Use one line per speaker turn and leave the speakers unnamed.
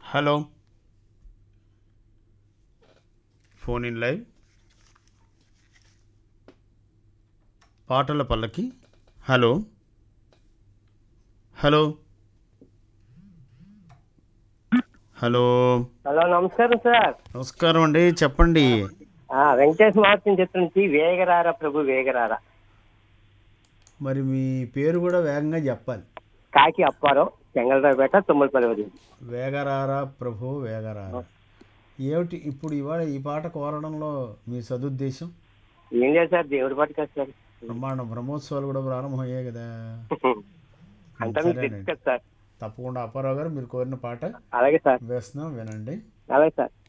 Hello phone in live పాటల పల్లకి hello hello hello
hello నమస్కారం సార్
నమస్కారం అండి చెప్పండి
ఆ, వెంకటేష్ మార్tin చెట్టు నుంచి వేగరారా ప్రభు వేగరారా
మరి మీ పేరు కూడా వేగంగా చెప్పాలి
కాకి అప్పారం చెంగళరావుపేట తుమ్మలపల్లి వదిలి
వేగరారా ప్రభు వేగరారా ఏమిటి ఇప్పుడు ఇవాళ ఈ పాట కోరడంలో మీ సదుద్దేశం
ఏం లేదు సార్ దేవుడి పాటు కదా సార్
బ్రహ్మాండ బ్రహ్మోత్సవాలు కూడా ప్రారంభమయ్యాయి కదా
అంతా మీకు
సరేనండి.
తెలుసు కదా సార్
తప్పకుండా అప్పారావు గారు మీరు కోరిన పాట
అలాగే సార్
వేస్తున్నాం వినండి
అలాగే సార్